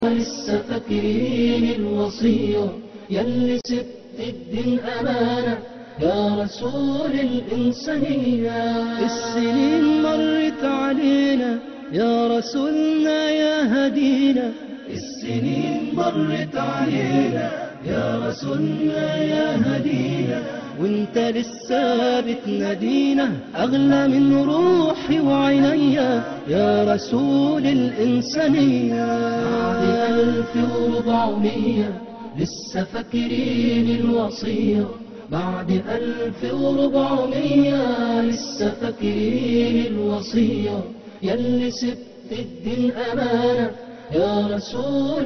لسه فاكرين الوصية يلي سبت الدين أمانة يا رسول الإنسانية السنين مرت علينا يا رسولنا يا هدينا السنين مرت علينا يا رسولنا يا هدينا وانت لسه بتنادينا اغلى من روحي وعينيا يا رسول الانسانيه بعد ألف وربعمية لسه فاكرين الوصية بعد ألف وربعمية لسه فاكرين الوصية يلي سبت الدين أمانة يا رسول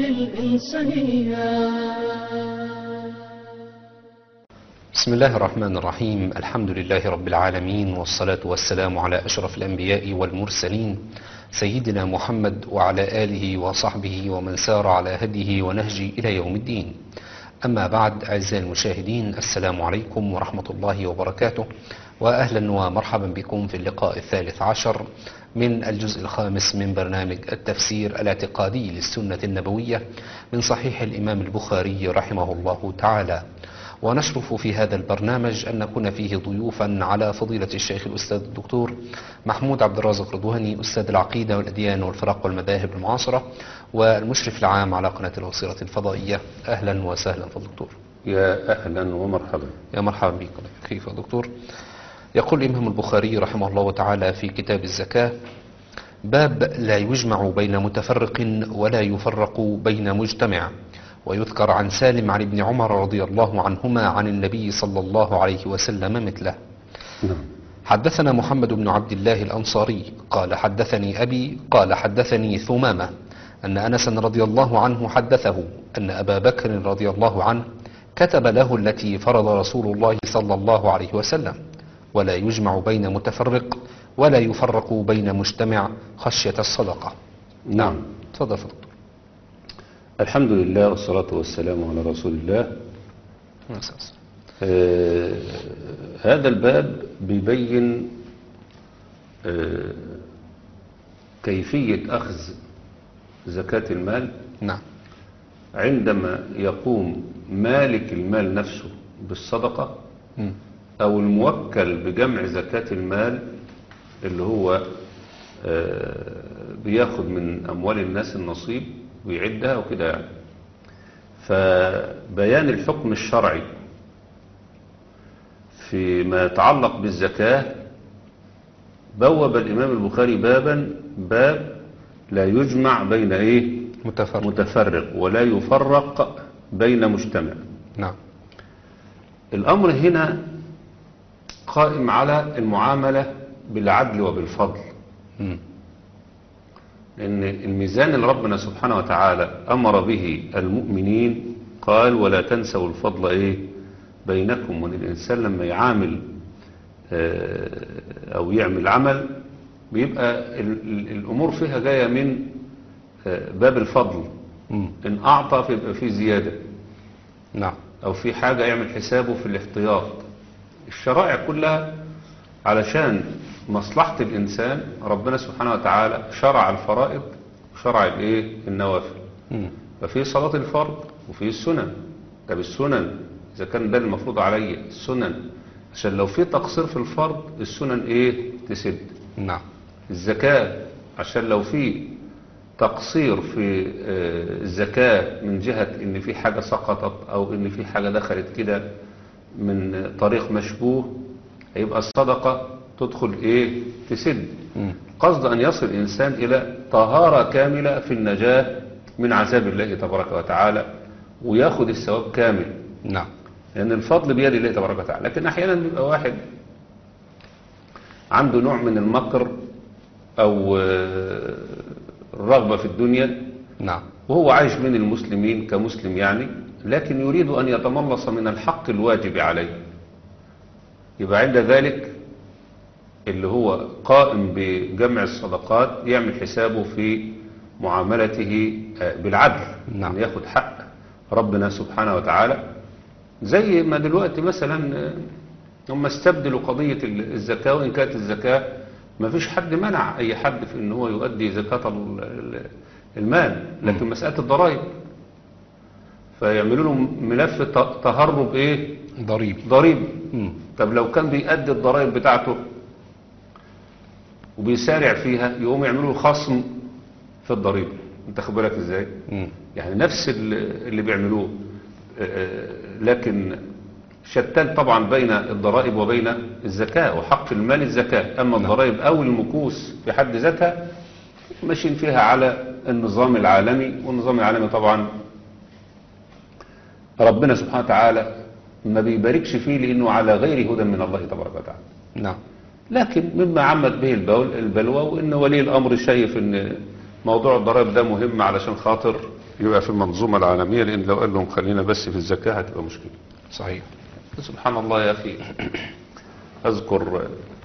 الإنسانية بسم الله الرحمن الرحيم الحمد لله رب العالمين والصلاة والسلام على أشرف الأنبياء والمرسلين سيدنا محمد وعلى آله وصحبه ومن سار على هديه ونهجه إلى يوم الدين أما بعد أعزائي المشاهدين السلام عليكم ورحمة الله وبركاته وأهلا ومرحبا بكم في اللقاء الثالث عشر من الجزء الخامس من برنامج التفسير الاعتقادي للسنة النبوية من صحيح الإمام البخاري رحمه الله تعالى ونشرف في هذا البرنامج أن نكون فيه ضيوفا على فضيلة الشيخ الأستاذ الدكتور محمود عبد الرازق رضواني أستاذ العقيدة والأديان والفرق والمذاهب المعاصرة والمشرف العام على قناة الوصيرة الفضائية أهلا وسهلا فضل الدكتور يا أهلا ومرحبا يا مرحبا بكم كيف يا دكتور يقول الإمام البخاري رحمه الله تعالى في كتاب الزكاة باب لا يجمع بين متفرق ولا يفرق بين مجتمع ويذكر عن سالم عن ابن عمر رضي الله عنهما عن النبي صلى الله عليه وسلم مثله نعم حدثنا محمد بن عبد الله الأنصاري قال حدثني أبي قال حدثني ثمامة أن أنسا رضي الله عنه حدثه أن أبا بكر رضي الله عنه كتب له التي فرض رسول الله صلى الله عليه وسلم ولا يجمع بين متفرق ولا يفرق بين مجتمع خشية الصدقة نعم تفضل فضل الحمد لله والصلاة والسلام على رسول الله آه هذا الباب بيبين آه كيفية أخذ زكاة المال نعم عندما يقوم مالك المال نفسه بالصدقة مم. أو الموكل بجمع زكاة المال اللي هو آه، بياخد من أموال الناس النصيب ويعدها وكده يعني فبيان الحكم الشرعي فيما يتعلق بالزكاة بوب الإمام البخاري بابا باب لا يجمع بين إيه متفرق متفرق ولا يفرق بين مجتمع نعم الأمر هنا قائم على المعاملة بالعدل وبالفضل مم. لأن الميزان اللي ربنا سبحانه وتعالى أمر به المؤمنين قال ولا تنسوا الفضل إيه بينكم وأن الإنسان لما يعامل آه، أو يعمل عمل بيبقى ال- ال- الأمور فيها جاية من آه، باب الفضل مم. إن أعطى فيبقى فيه زيادة نعم أو في حاجة يعمل حسابه في الاحتياط الشرائع كلها علشان مصلحة الإنسان ربنا سبحانه وتعالى شرع الفرائض وشرع الإيه النوافل مم. ففي صلاة الفرض وفي السنن طب السنن إذا كان ده المفروض علي السنن عشان لو في تقصير في الفرض السنن إيه تسد نعم الزكاة عشان لو في تقصير في آه، الزكاة من جهة ان في حاجة سقطت او ان في حاجة دخلت كده من طريق مشبوه هيبقى الصدقة تدخل ايه تسد مم. قصد ان يصل الانسان الى طهارة كاملة في النجاة من عذاب الله تبارك وتعالى وياخد الثواب كامل نعم لأن الفضل بيد الله تبارك وتعالى لكن أحيانا بيبقى واحد عنده نوع من المكر أو آه، الرغبة في الدنيا نعم وهو عايش بين المسلمين كمسلم يعني لكن يريد أن يتملص من الحق الواجب عليه يبقى عند ذلك اللي هو قائم بجمع الصدقات يعمل حسابه في معاملته آه، بالعدل نعم. أن ياخد حق ربنا سبحانه وتعالى زي ما دلوقتي مثلا آه، هم استبدلوا قضية ال- الزكاة وإن كانت الزكاة ما فيش حد منع أي حد في أن هو يؤدي زكاة ال- ال- المال لكن مسألة الضرائب فيعملوا له ملف ت- تهرب ايه ضريبي ضريب مم. طب لو كان بيأدي الضرائب بتاعته وبيسارع فيها يقوم يعملوا له خصم في الضريبة انت خد بالك ازاي مم. يعني نفس ال- اللي بيعملوه آه، لكن شتان طبعا بين الضرائب وبين الزكاة وحق المال الزكاة أما الضرائب أو المكوس في حد ذاتها ماشيين فيها على النظام العالمي والنظام العالمي طبعا ربنا سبحانه وتعالى ما بيباركش فيه لأنه على غير هدى من الله تبارك وتعالى نعم لكن مما عمت به البول البلوى وان ولي الامر شايف ان موضوع الضرائب ده مهم علشان خاطر يبقى في المنظومه العالميه لان لو قال لهم خلينا بس في الزكاه هتبقى مشكله. صحيح سبحان الله يا اخي اذكر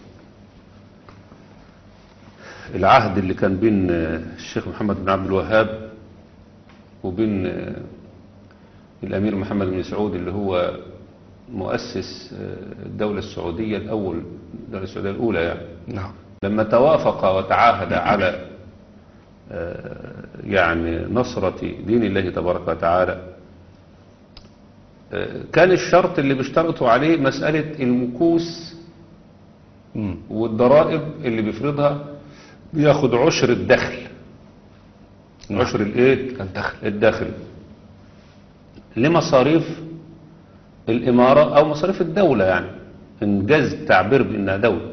العهد اللي كان بين الشيخ محمد بن عبد الوهاب وبين الامير محمد بن سعود اللي هو مؤسس الدوله السعوديه الاول الدوله السعوديه الاولى يعني نعم لما توافق وتعاهد على آه، يعني نصرة دين الله تبارك وتعالى آه، كان الشرط اللي بيشترطوا عليه مسألة المكوس مم. والضرائب اللي بيفرضها بياخد عشر الدخل نعم. عشر الايه الدخل الدخل لمصاريف الإمارة أو مصاريف الدولة يعني إنجاز التعبير بأنها دولة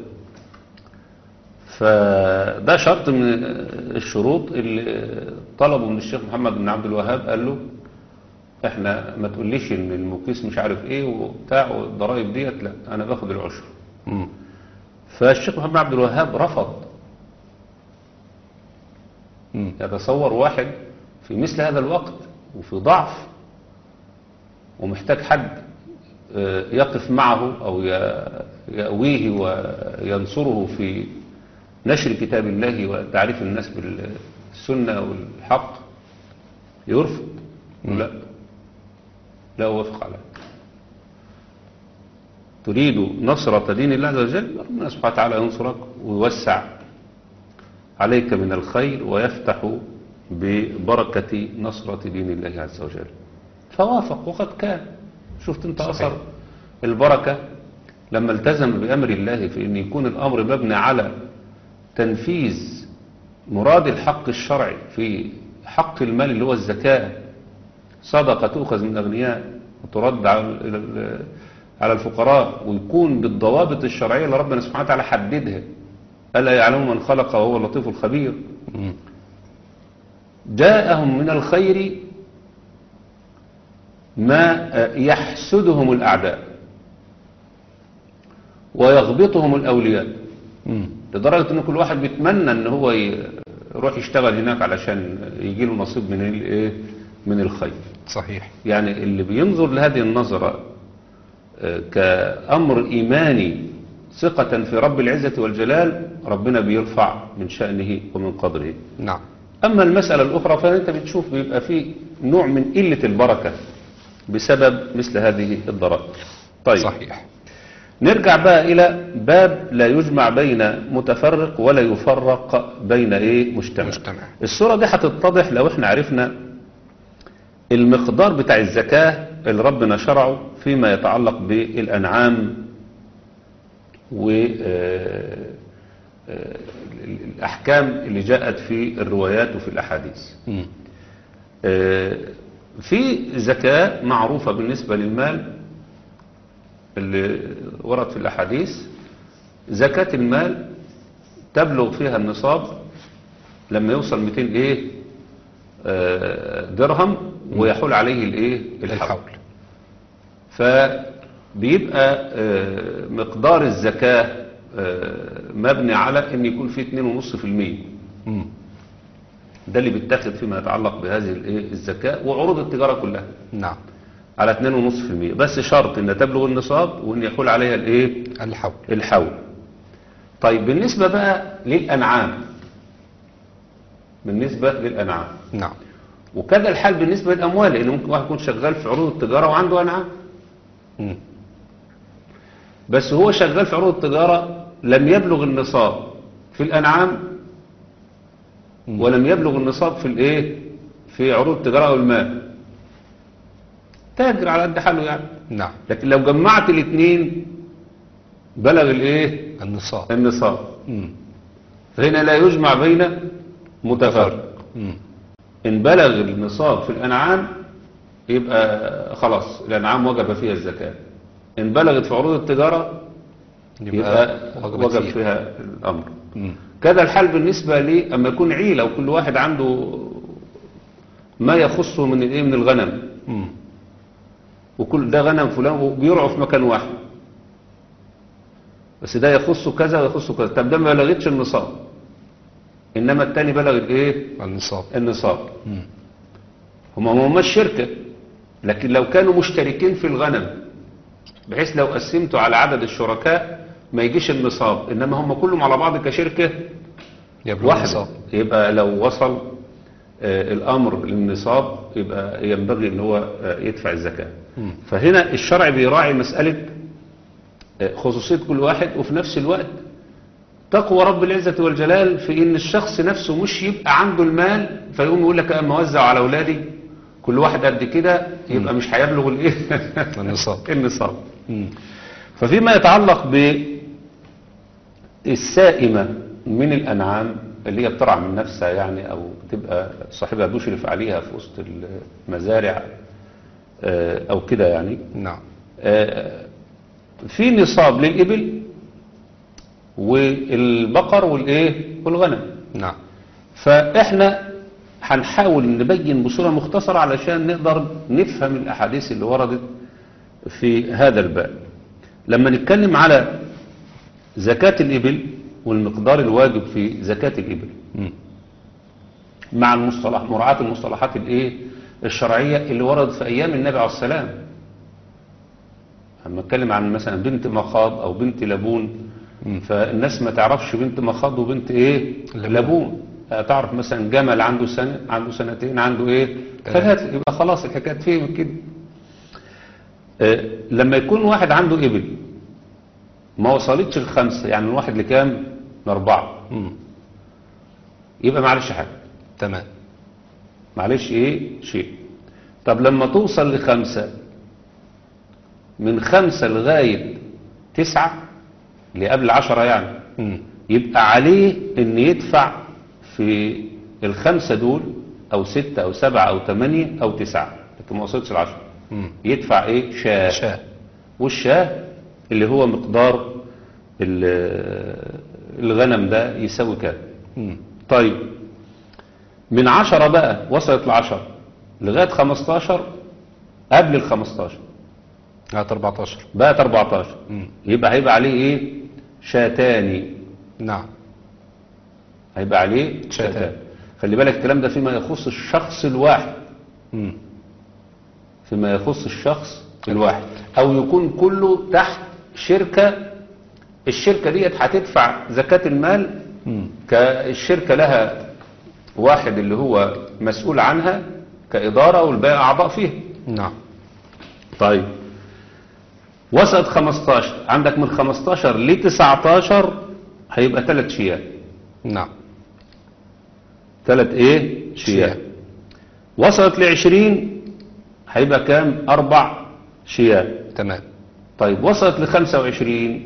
فده شرط من الشروط اللي طلبوا من الشيخ محمد بن عبد الوهاب قال له احنا ما تقوليش ان المكيس مش عارف ايه وبتاع والضرائب ديت لا انا باخد العشر مم. فالشيخ محمد بن عبد الوهاب رفض مم. يتصور واحد في مثل هذا الوقت وفي ضعف ومحتاج حد آه، يقف معه أو ي- يأويه وينصره في نشر كتاب الله وتعريف الناس بالسنة والحق يرفض لا لا أوافق عليه تريد نصرة دين الله عز وجل ربنا سبحانه وتعالى ينصرك ويوسع عليك من الخير ويفتح ببركة نصرة دين الله عز وجل فوافق وقد كان شفت انت صحيح. أثر البركة لما التزم بأمر الله في أن يكون الأمر مبني على تنفيذ مراد الحق الشرعي في حق المال اللي هو الزكاة صدقة تؤخذ من الأغنياء وترد على إلى ال- على الفقراء ويكون بالضوابط الشرعية اللي ربنا سبحانه وتعالى حددها ألا يعلم من خلق وهو اللطيف الخبير مم. جاءهم من الخير ما آه، يحسدهم الأعداء ويغبطهم الأولياء مم. لدرجة ان كل واحد بيتمنى ان هو ي- يروح يشتغل هناك علشان يجي له نصيب من الايه من الخير صحيح يعني اللي بينظر لهذه النظرة آه، كأمر إيماني ثقة في رب العزة والجلال ربنا بيرفع من شأنه ومن قدره نعم أما المسألة الأخرى فأنت بتشوف بيبقى فيه نوع من قلة البركة بسبب مثل هذه الضرائب طيب صحيح نرجع بقى إلى باب لا يجمع بين متفرق ولا يفرق بين إيه مجتمع, مجتمع. الصورة دي هتتضح لو احنا عرفنا المقدار بتاع الزكاة اللي ربنا شرعه فيما يتعلق بالأنعام والأحكام اللي جاءت في الروايات وفي الأحاديث مم. آه، في زكاة معروفة بالنسبة للمال اللي ورد في الأحاديث زكاة المال تبلغ فيها النصاب لما يوصل 200 ايه آه، درهم ويحول عليه الايه الحول الحول فبيبقى آه، مقدار الزكاة آه، مبني على ان يكون فيه 2.5% مم. ده اللي بيتاخد فيما يتعلق بهذه الايه الزكاة وعروض التجارة كلها نعم على 2.5% بس شرط ان تبلغ النصاب وان يحول عليها الايه الحول الحول طيب بالنسبة بقى للأنعام بالنسبة للأنعام نعم وكذا الحال بالنسبة للأموال لأن ممكن واحد يكون شغال في عروض التجارة وعنده أنعام مم. بس هو شغال في عروض التجارة لم يبلغ النصاب في الأنعام مم. ولم يبلغ النصاب في الايه في عروض التجارة او المال تاجر على قد حاله يعني نعم لكن لو جمعت الاثنين بلغ الايه النصاب النصاب مم. فهنا لا يجمع بين متفرق مم. إن بلغ النصاب في الأنعام يبقى خلاص الأنعام وجب فيها الزكاة إن بلغت في عروض التجارة يبقى وجبت وجب فيها. فيها الأمر مم. كذا الحال بالنسبة لي أما يكون عيلة وكل واحد عنده ما يخصه من الإيه من الغنم مم. وكل ده غنم فلان وبيرعوا في مكان واحد بس ده يخصه كذا ويخصه كذا طب ده ما بلغتش النصاب إنما التاني بلغ الإيه النصاب النصاب مم. هما ما هماش شركة لكن لو كانوا مشتركين في الغنم بحيث لو قسمتوا على عدد الشركاء ما يجيش النصاب إنما هم كلهم على بعض كشركة يبلغ واحدة النصاب يبقى لو وصل آه، الأمر للنصاب يبقى ينبغي ان هو آه، يدفع الزكاة مم. فهنا الشرع بيراعي مسألة آه، خصوصية كل واحد وفي نفس الوقت تقوى رب العزة والجلال في ان الشخص نفسه مش يبقى عنده المال فيقوم يقول لك اما اوزع على اولادي كل واحد قد كده يبقى مش هيبلغ الايه النصاب. النصاب مم. ففيما يتعلق بالسائمة من الأنعام اللي هي بترعى من نفسها يعني أو بتبقى صاحبها بيشرف عليها في وسط المزارع آه، أو كده يعني نعم آه، في نصاب للإبل والبقر والإيه والغنم نعم فإحنا هنحاول نبين بصورة مختصرة علشان نقدر نفهم الأحاديث اللي وردت في هذا الباب لما نتكلم على زكاة الإبل والمقدار الواجب في زكاة الإبل مم. مع المصطلح مراعاة المصطلحات الايه الشرعية اللي وردت في أيام النبي عليه السلام لما اتكلم عن مثلا بنت مخاض أو بنت لبون مم. فالناس ما تعرفش بنت مخاض وبنت ايه لبون. لبون آه، تعرف مثلا جمل عنده سنة عنده سنتين عنده ايه تمام. ثلاثة يبقى خلاص الحكاية تفهم كده آه، لما يكون واحد عنده إبل ما وصلتش الخمسة يعني الواحد لكام لأربعة مم. يبقى معلش حاجة تمام معلش ايه شيء طب لما توصل لخمسة من خمسة لغاية تسعة اللي قبل عشرة يعني مم. يبقى عليه ان يدفع في الخمسة دول او ستة او سبعة او تمانية او تسعة لكن ما وصلتش العشرة مم. يدفع ايه شاه شاء والشاه اللي هو مقدار ال- الغنم ده يساوي كام مم. طيب من عشرة بقى وصلت لعشرة لغاية خمستاشر قبل الخمستاشر هات 14 بقت اربعتاشر مم. يبقى هيبقى عليه ايه شاتاني نعم هيبقى عليه شاتان. شاتان خلي بالك الكلام ده فيما يخص الشخص الواحد مم. فيما يخص الشخص الواحد او يكون كله تحت شركة الشركة ديت هتدفع زكاة المال مم. كالشركة لها واحد اللي هو مسؤول عنها كإدارة والباقي أعضاء فيها نعم طيب وصلت 15 عندك من 15 ل 19 هيبقى ثلاث شياه نعم ثلاث ايه شياه شياه. وصلت ل 20 هيبقى كام اربع شياه تمام طيب وصلت ل 25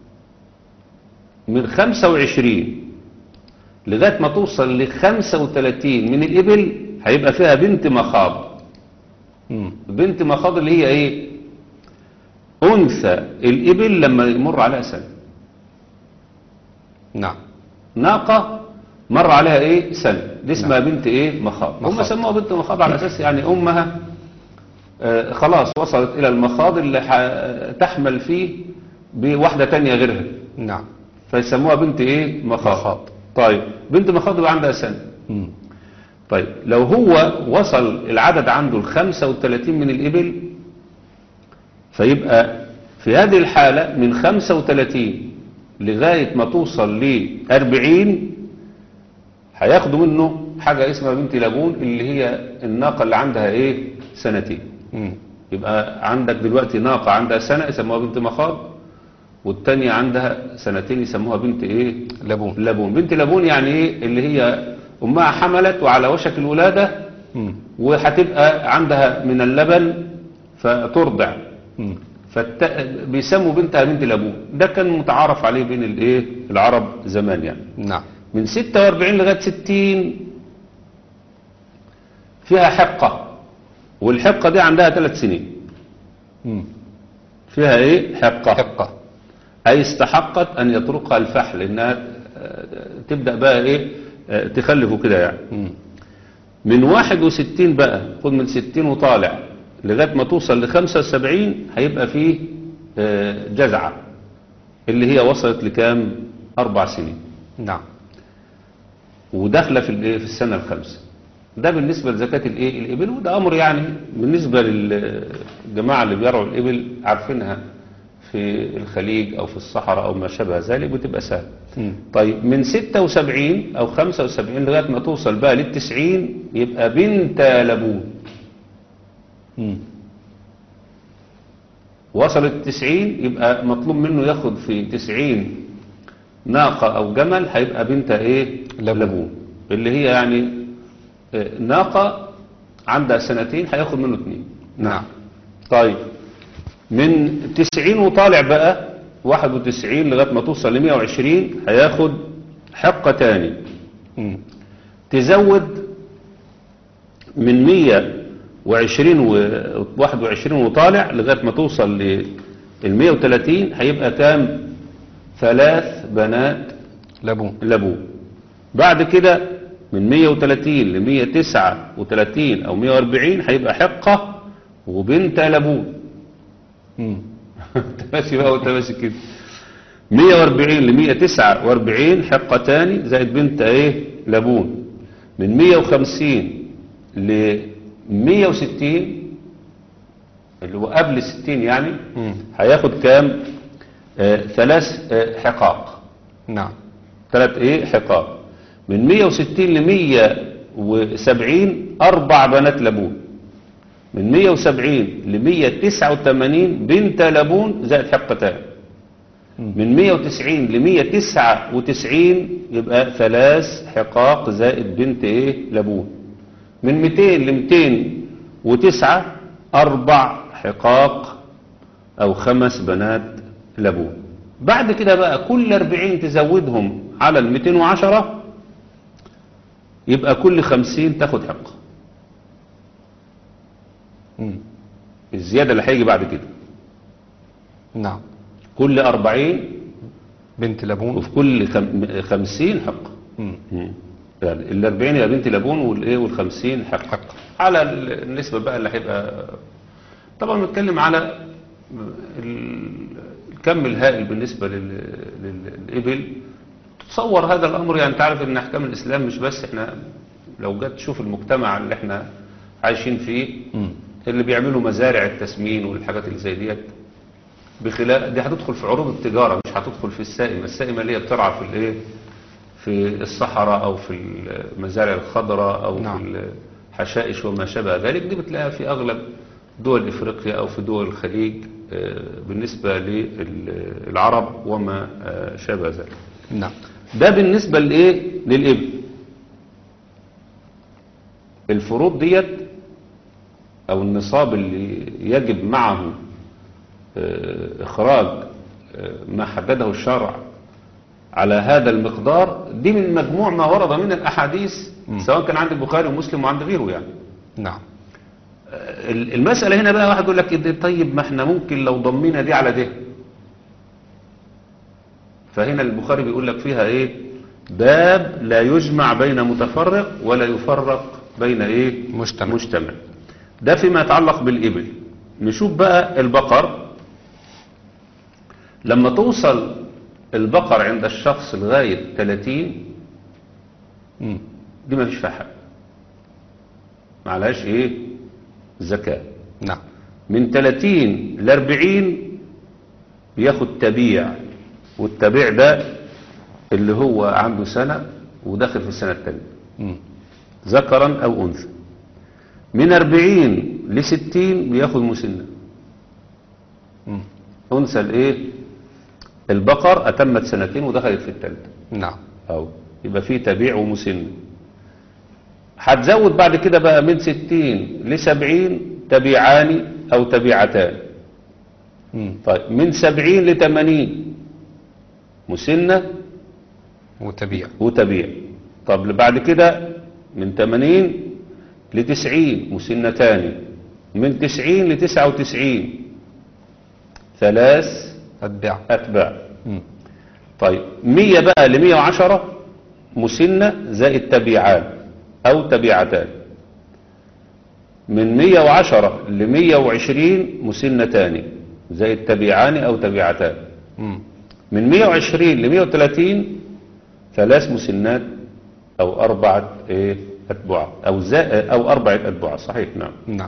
من 25 لغايه ما توصل ل 35 من الابل هيبقى فيها بنت مخاض مم. بنت مخاض اللي هي ايه انثى الابل لما يمر عليها سنه نعم ناقه مر عليها ايه سنه دي اسمها بنت ايه مخاض هم مخاض. سموها بنت مخاض على اساس يعني امها آه خلاص وصلت الى المخاض اللي ح- تحمل فيه بواحده تانية غيرها نعم فيسموها بنت ايه مخاض, مخاض. طيب بنت مخاض يبقى عندها سنه مم. طيب لو هو وصل العدد عنده ال 35 من الإبل فيبقى في هذه الحالة من 35 لغاية ما توصل ل 40 هياخدوا منه حاجة اسمها بنت لابون اللي هي الناقة اللي عندها ايه سنتين مم. يبقى عندك دلوقتي ناقة عندها سنة يسموها بنت مخاض والتانية عندها سنتين يسموها بنت ايه لبون لبون بنت لبون يعني ايه اللي هي أمها حملت وعلى وشك الولادة مم. وهتبقى عندها من اللبن فترضع مم. فت... بيسموا بنتها بنت الأبوه ده كان متعارف عليه بين الايه العرب زمان يعني نعم من 46 لغاية 60 فيها حقة والحقة دي عندها ثلاث سنين مم. فيها ايه حقة حقة أي استحقت أن يطرقها الفحل إنها آه، تبدأ بقى إيه آه، تخلفه كده يعني مم. من 61 بقى خد من 60 وطالع لغاية ما توصل ل 75 هيبقى فيه آه، جزعة اللي هي وصلت لكام أربع سنين نعم وداخله في الايه في السنه الخامسه ده بالنسبه لزكاه الايه الابل وده امر يعني بالنسبه للجماعه اللي بيرعوا الابل عارفينها في الخليج او في الصحراء او ما شابه ذلك بتبقى سهل مم. طيب من 76 او 75 لغايه ما توصل بقى لل 90 يبقى بنت لبون مم. وصلت 90 يبقى مطلوب منه ياخد في 90 ناقة أو جمل هيبقى بنت إيه لبون. لبون اللي هي يعني آه، ناقة عندها سنتين هياخد منه اتنين نعم طيب من 90 وطالع بقى 91 لغاية ما توصل ل 120 هياخد حقة تاني مم. تزود من 120 و 21 وطالع لغاية ما توصل لل 130 هيبقى كام ثلاث بنات لبون لابوه بعد كده من 130 ل 139 او 140 هيبقى حقة وبنت لابوه مم. انت ماشي بقى وانت ماشي كده 140 ل 149 حقة تاني زائد بنت ايه لابون من 150 ل 160 اللي هو قبل 60 يعني مم. هياخد كام آه ثلاث آه حقاق نعم ثلاث ايه حقاق من 160 ل 170 اربع بنات لابون من 170 ل 189 بنت لابون زائد حقتان من 190 ل 199 يبقى ثلاث حقاق زائد بنت ايه لابون من 200 ل 209 اربع حقاق او خمس بنات لابون بعد كده بقى كل 40 تزودهم على ال 210 يبقى كل 50 تاخد حقه مم. الزيادة اللي هيجي بعد كده نعم كل 40 بنت لبون وفي كل خم- 50 حقه مم. يعني ال 40 يا بنت لابون والايه وال 50 حق حق. على ال- النسبه بقى اللي هيبقى طبعا بنتكلم على ال- الكم الهائل بالنسبه لل- لل- للابل تصور هذا الامر يعني تعرف ان احكام الاسلام مش بس احنا لو جت تشوف المجتمع اللي احنا عايشين فيه مم. اللي بيعملوا مزارع التسمين والحاجات اللي زي ديت بخلاف دي هتدخل في عروض التجارة مش هتدخل في السائمة السائمة اللي هي بترعى في الايه في الصحراء او في المزارع الخضراء او نعم. في الحشائش وما شابه ذلك دي بتلاقيها في اغلب دول افريقيا او في دول الخليج آه، بالنسبة للعرب وما آه، شابه ذلك نعم ده بالنسبة لإيه للإبل الفروض ديت أو النصاب اللي يجب معه آه، إخراج آه، ما حدده الشرع على هذا المقدار دي من مجموع ما ورد من الأحاديث سواء كان عند البخاري ومسلم وعند غيره يعني نعم آه، المسألة هنا بقى واحد يقول لك إيه طيب ما احنا ممكن لو ضمينا دي على ده فهنا البخاري بيقول لك فيها ايه باب لا يجمع بين متفرق ولا يفرق بين ايه مجتمع. مجتمع ده فيما يتعلق بالإبل نشوف بقى البقر لما توصل البقر عند الشخص لغاية 30 مم. دي ما فيش فيها حق معلهاش ايه زكاة نعم من 30 ل 40 بياخد تبيع والتبيع ده اللي هو عنده سنة وداخل في السنة الثانية مم. ذكرا أو أنثى من 40 ل 60 بياخد مسنة مم. أنثى الإيه البقر أتمت سنتين ودخلت في الثالثة نعم أو يبقى فيه تبيع ومسنة هتزود بعد كده بقى من 60 ل 70 تبيعان او تبيعتان مم. طيب من 70 ل 80 مسنة وتبيع وتبيع طب بعد كده من 80 ل 90 مسنة تاني من 90 ل 99 ثلاث أتباع أتباع مم. طيب 100 بقى ل 110 مسنة زائد تبيعان أو تبيعتان من 110 ل 120 مسنة تاني زائد تبيعان أو تبيعتان مم. من 120 ل 130 ثلاث مسنات أو أربعة إيه أتباع أو زائد أو أربعة أتباع صحيح نعم نعم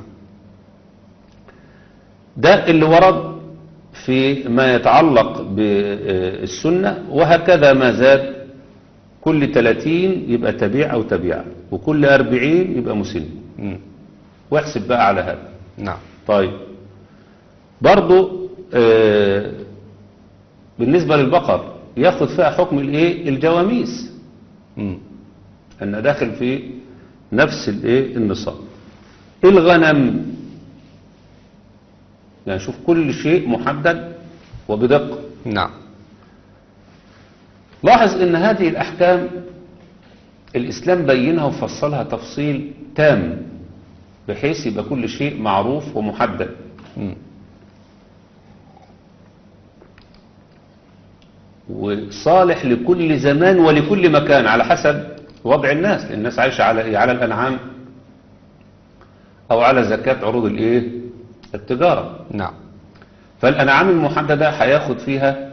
ده اللي ورد في ما يتعلق بالسنة وهكذا ما زاد كل 30 يبقى تبيع أو تبيع وكل 40 يبقى مسن مم. واحسب بقى على هذا نعم طيب برضو آه بالنسبة للبقر ياخد فيها حكم الايه الجواميس مم. ان داخل في نفس الايه النصاب الغنم يعني شوف كل شيء محدد وبدقة نعم لاحظ ان هذه الاحكام الاسلام بينها وفصلها تفصيل تام بحيث يبقى كل شيء معروف ومحدد مم. وصالح لكل زمان ولكل مكان على حسب وضع الناس لأن الناس عايشة على إيه؟ على الأنعام أو على زكاة عروض الإيه التجارة نعم فالأنعام المحددة هياخد فيها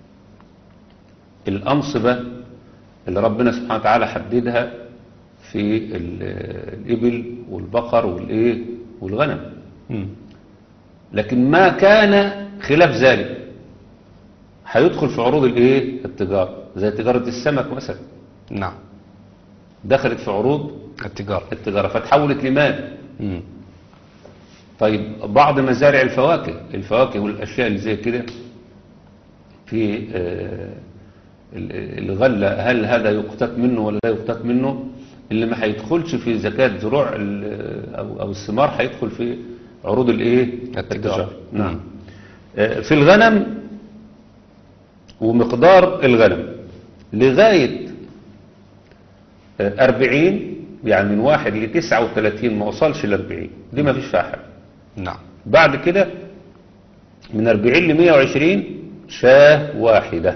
الأنصبة اللي ربنا سبحانه وتعالى حددها في ال- الإبل والبقر والإيه والغنم مم. لكن ما كان خلاف ذلك هيدخل في عروض الايه التجارة زي تجارة السمك مثلا نعم دخلت في عروض التجارة التجارة فتحولت لمال مم. طيب بعض مزارع الفواكه الفواكه والاشياء اللي زي كده في آه، ال- الغلة هل هذا يقتات منه ولا لا يقتات منه اللي ما هيدخلش في زكاة زروع ال- او او الثمار هيدخل في عروض الايه التجارة. نعم مم. آه، في الغنم ومقدار الغنم لغاية آه، 40 يعني من واحد ل 39 ما وصلش ل 40 دي ما فيش فيها حاجة نعم بعد كده من 40 ل 120 شاة واحدة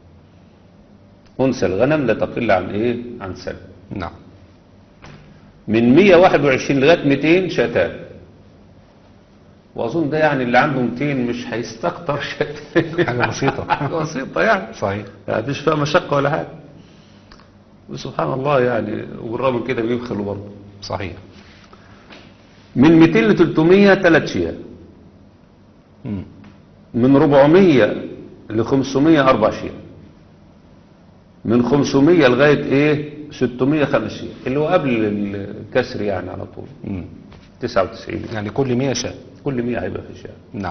أنثى الغنم لا تقل عن إيه عن سنة نعم من 121 لغاية 200 شاتان وأظن ده يعني اللي عنده 200 مش هيستكتر شاتان حاجة بسيطة. حاجة بسيطة يعني صحيح يعني مش فيها مشقة ولا حاجة وسبحان الله يعني وبالرغم من كده بيبخلوا برضه صحيح من 200 ل 300 ثلاث شيات مم. من 400 ل 500 أربع شيء من 500 لغاية إيه 600 خمس شيء اللي هو قبل الكسر يعني على طول مم. 99 يعني كل 100 شاة كل 100 هيبقى في شيء نعم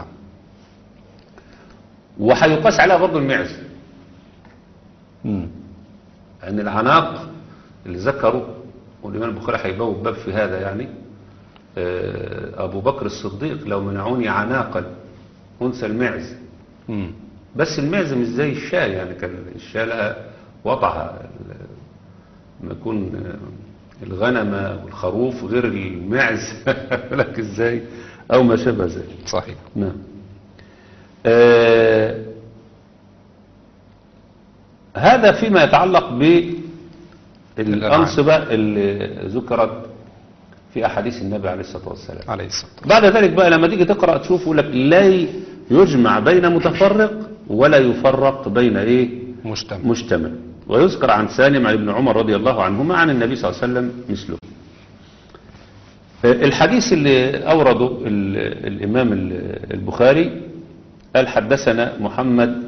وهيقاس عليها برضه المعز مم. أن العناق اللي ذكروا والإمام البخاري هيبوب باب في هذا يعني آه، أبو بكر الصديق لو منعوني عناقا أنثى المعز مم. بس المعز مش زي الشاة يعني كان الشاة لها وضعها لما يكون الغنم والخروف غير المعز لك ازاي او ما شابه ذلك صحيح نعم آه هذا فيما يتعلق بالأنصبة اللي ذكرت في أحاديث النبي عليه الصلاة والسلام عليه الصلاة بعد ذلك بقى لما تيجي تقرأ تشوف يقول لك لا يجمع بين متفرق ولا يفرق بين ايه مجتمع مجتمع ويذكر عن سالم عن ابن عمر رضي الله عنهما عن النبي صلى الله عليه وسلم مثله آه، الحديث اللي أورده ال- الإمام ال- البخاري قال حدثنا محمد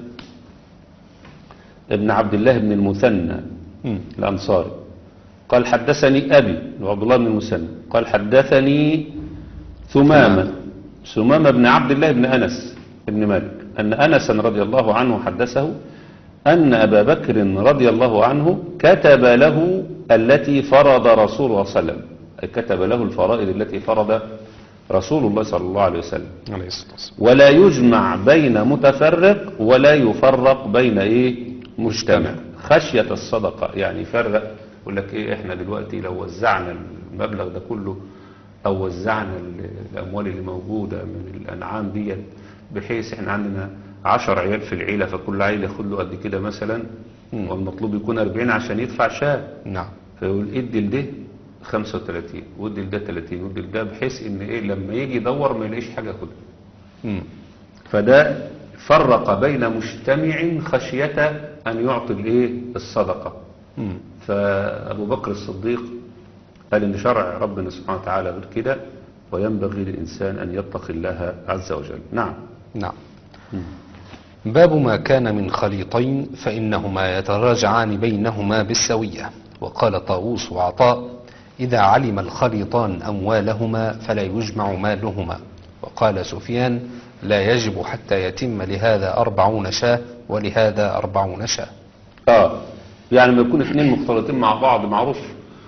ابن عبد الله بن المثنى مم. الأنصاري قال حدثني أبي عبد الله بن المثنى قال حدثني ثمامة ثمامة بن عبد الله بن أنس بن مالك أن أنسا رضي الله عنه حدثه أن أبا بكر رضي الله عنه كتب له التي فرض رسول الله صلى الله عليه وسلم أي كتب له الفرائض التي فرض رسول الله صلى الله عليه وسلم عليه الصلاة والسلام ولا يجمع بين متفرق ولا يفرق بين ايه مجتمع خشية الصدقة يعني يفرق يقول لك ايه احنا دلوقتي لو وزعنا المبلغ ده كله او وزعنا ال- الاموال اللي موجودة من الانعام ديت بحيث احنا عندنا عشر عيال في العيلة فكل عيل ياخد له قد كده مثلا والمطلوب يكون 40 عشان يدفع شاه نعم فيقول ادي لده 35 وادي لده 30 وادي لده بحيث ان ايه لما يجي يدور ما يلاقيش حاجة ياخدها مم. فده فرق بين مجتمع خشية أن يعطي الإيه الصدقة مم. فأبو بكر الصديق قال إن شرع ربنا سبحانه وتعالى غير كده وينبغي للإنسان أن يتقي الله عز وجل نعم نعم باب ما كان من خليطين فإنهما يتراجعان بينهما بالسوية وقال طاووس وعطاء إذا علم الخليطان أموالهما فلا يجمع مالهما وقال سفيان لا يجب حتى يتم لهذا أربعون شاة ولهذا أربعون شاة آه يعني لما يكون اثنين مختلطين مع بعض معروف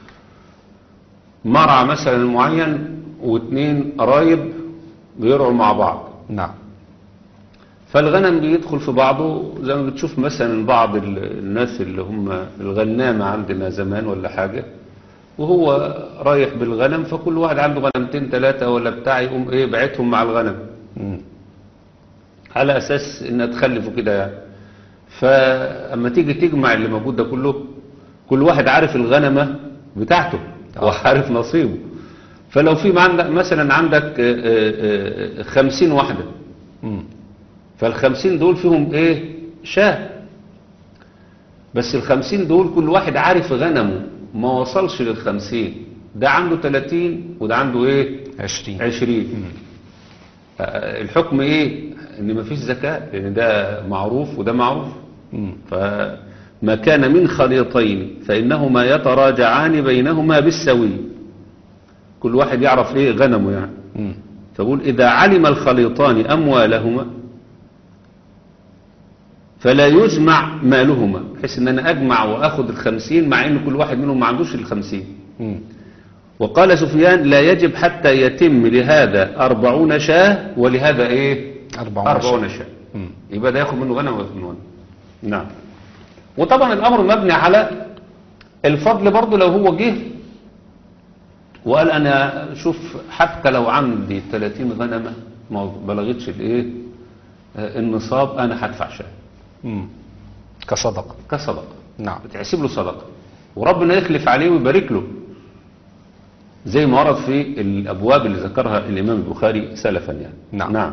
مرعى مثلا معين واثنين قرايب بيرعوا مع بعض نعم فالغنم بيدخل في بعضه زي ما بتشوف مثلا بعض ال- الناس اللي هم الغنامة عندنا زمان ولا حاجة وهو رايح بالغنم فكل واحد عنده غنمتين ثلاثة ولا بتاع يقوم ايه بعتهم مع الغنم مم. على اساس انها تخلفوا كده يعني فاما تيجي تجمع اللي موجود ده كله كل واحد عارف الغنمة بتاعته وعارف نصيبه فلو في عندك مثلا عندك آه، آه، آه، خمسين واحدة مم. فالخمسين دول فيهم ايه شاه بس الخمسين دول كل واحد عارف غنمه ما وصلش للخمسين ده عنده تلاتين وده عنده ايه عشرين عشرين آه، الحكم ايه ان مفيش زكاة لان ده معروف وده معروف مم. فما كان من خليطين فإنهما يتراجعان بينهما بالسوي كل واحد يعرف ايه غنمه يعني مم. فقول إذا علم الخليطان أموالهما فلا يجمع مالهما بحيث ان انا اجمع واخد الخمسين مع ان كل واحد منهم ما عندوش الخمسين مم. وقال سفيان لا يجب حتى يتم لهذا أربعون شاه ولهذا ايه أربعون أربعون شاة. شاه مم. يبقى ده ياخد منه غنم وياخد منه غنم نعم وطبعا الامر مبني على الفضل برضه لو هو جه وقال انا شوف حتى لو عندي 30 غنمه ما بلغتش الايه آه، النصاب انا هدفع شاه مم. كصدقة كصدقه نعم بتحسب له صدقه وربنا يخلف عليه ويبارك له زي ما ورد في الابواب اللي ذكرها الامام البخاري سلفا يعني نعم. نعم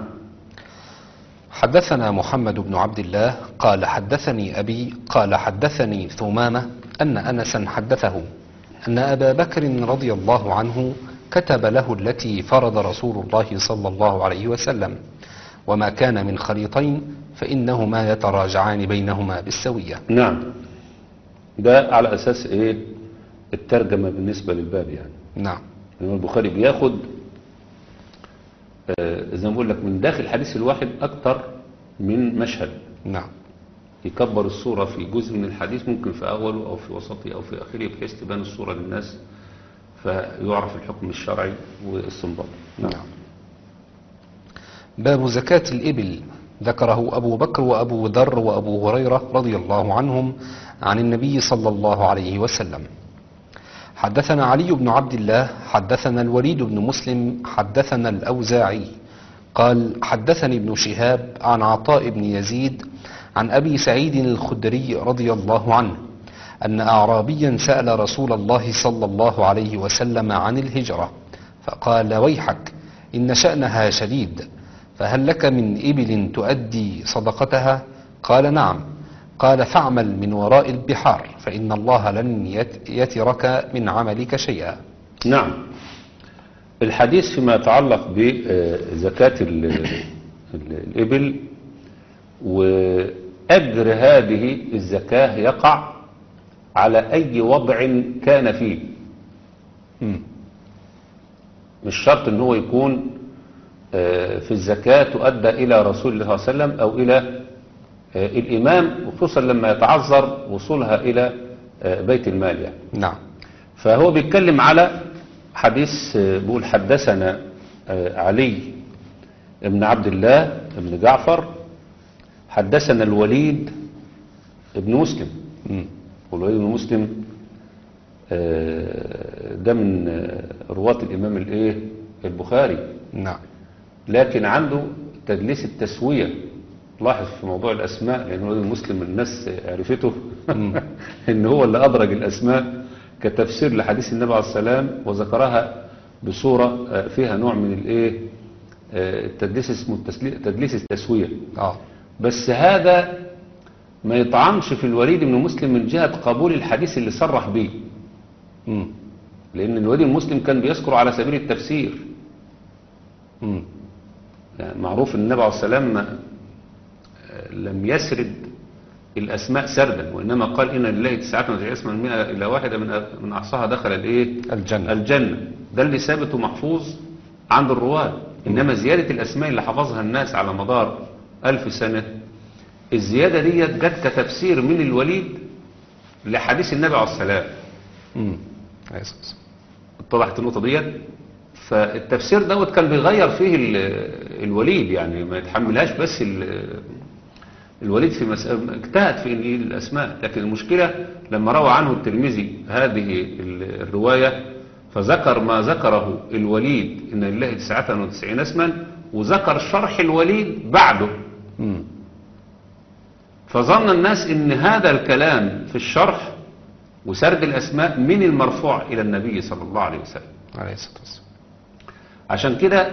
حدثنا محمد بن عبد الله قال حدثني أبي قال حدثني ثمامة أن أنسا حدثه أن أبا بكر رضي الله عنه كتب له التي فرض رسول الله صلى الله عليه وسلم وما كان من خليطين فإنهما يتراجعان بينهما بالسوية نعم ده على اساس ايه الترجمه بالنسبه للباب يعني نعم الإمام البخاري بياخد آه، زي ما بقول لك من داخل الحديث الواحد أكتر من مشهد نعم يكبر الصورة في جزء من الحديث ممكن في أوله أو في وسطه أو في آخره بحيث تبان الصورة للناس فيعرف الحكم الشرعي والصنباط نعم باب زكاة الإبل ذكره أبو بكر وأبو ذر وأبو هريرة رضي الله عنهم عن النبي صلى الله عليه وسلم حدثنا علي بن عبد الله حدثنا الوليد بن مسلم حدثنا الأوزاعي قال حدثني ابن شهاب عن عطاء بن يزيد عن أبي سعيد الخدري رضي الله عنه أن أعرابيا سأل رسول الله صلى الله عليه وسلم عن الهجرة فقال ويحك إن شأنها شديد فهل لك من إبل تؤدي صدقتها قال نعم قال فاعمل من وراء البحار فإن الله لن يت- يترك من عملك شيئا نعم الحديث فيما يتعلق بزكاة ال- ال- الإبل وأجر هذه الزكاة يقع على أي وضع كان فيه مم. مش شرط ان هو يكون آه، في الزكاة تؤدى إلى رسول الله صلى الله عليه وسلم أو إلى آه، الإمام وخصوصا لما يتعذر وصولها إلى آه، بيت المال يعني نعم فهو بيتكلم على حديث آه، بيقول حدثنا آه، علي بن عبد الله بن جعفر حدثنا الوليد بن مسلم مم. والوليد بن مسلم آه، ده من آه، رواة الإمام الإيه البخاري نعم لكن عنده تدليس التسوية لاحظ في موضوع الأسماء لأن الوليد المسلم الناس عرفته إن هو اللي أدرج الأسماء كتفسير لحديث النبي عليه السلام وذكرها بصورة آه، فيها نوع من الإيه آه، التدليس اسمه التسلي- تدليس التسوية اه بس هذا ما يطعنش في الوليد بن مسلم من جهة قبول الحديث اللي صرح به مم. لأن الوليد المسلم كان بيذكر على سبيل التفسير مم. يعني معروف ان النبي عليه السلام ما- لم يسرد الأسماء سردا وإنما قال إن لله تسعة وتسعين اسما من مئة إلى واحدة من من أحصاها دخل الإيه الجنة الجنة ده اللي ثابت ومحفوظ عند الرواة إنما زيادة الأسماء اللي حفظها الناس على مدار ألف سنة الزيادة دي جت كتفسير من الوليد لحديث النبي عليه السلام مم. عليه الصلاة والسلام. اتضحت النقطة ديت فالتفسير دوت كان بيغير فيه ال- الوليد يعني ما يتحملهاش بس ال- الوليد في مسألة اجتهد في إنجيل الأسماء لكن المشكلة لما روى عنه الترمذي هذه ال- الرواية فذكر ما ذكره الوليد إن لله تسعة وتسعين اسما وذكر شرح الوليد بعده مم. فظن الناس ان هذا الكلام في الشرح وسرد الأسماء من المرفوع إلى النبي صلى الله عليه وسلم عليه الصلاة والسلام عشان كده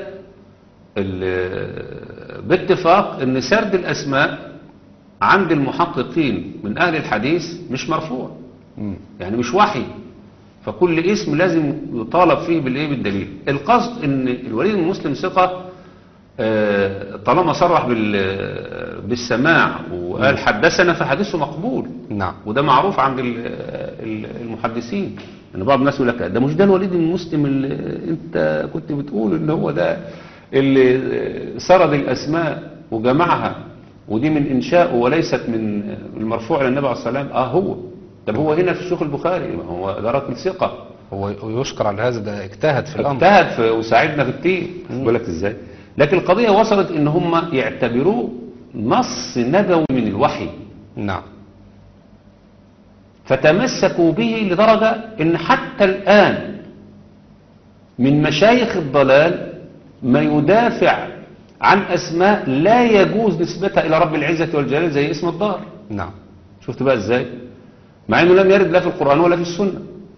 ال- باتفاق ان سرد الأسماء عند المحققين من أهل الحديث مش مرفوع مم. يعني مش وحي فكل اسم لازم يطالب فيه بالايه بالدليل القصد ان الوليد بن مسلم ثقه آه، طالما صرح بال- بالسماع وقال حدثنا فحديثه مقبول نعم وده معروف عند ال- ال- المحدثين ان بعض الناس يقول لك ده مش ده الوليد بن مسلم اللي انت كنت بتقول ان هو ده اللي سرد الاسماء وجمعها ودي من انشائه وليست من المرفوع الى النبي عليه الصلاه والسلام اه هو طب هو هنا في شيوخ البخاري ما هو ده راجل ثقه هو هو يشكر على هذا ده اجتهد في الأمر اجتهد في وساعدنا في التين بقول لك ازاي لكن القضيه وصلت ان هم يعتبروه نص نبوي من الوحي نعم فتمسكوا به لدرجة ان حتى الآن من مشايخ الضلال ما يدافع عن أسماء لا يجوز نسبتها إلى رب العزة والجلال زي اسم الدار نعم شفت بقى ازاي مع انه لم يرد لا في القرآن ولا في السنة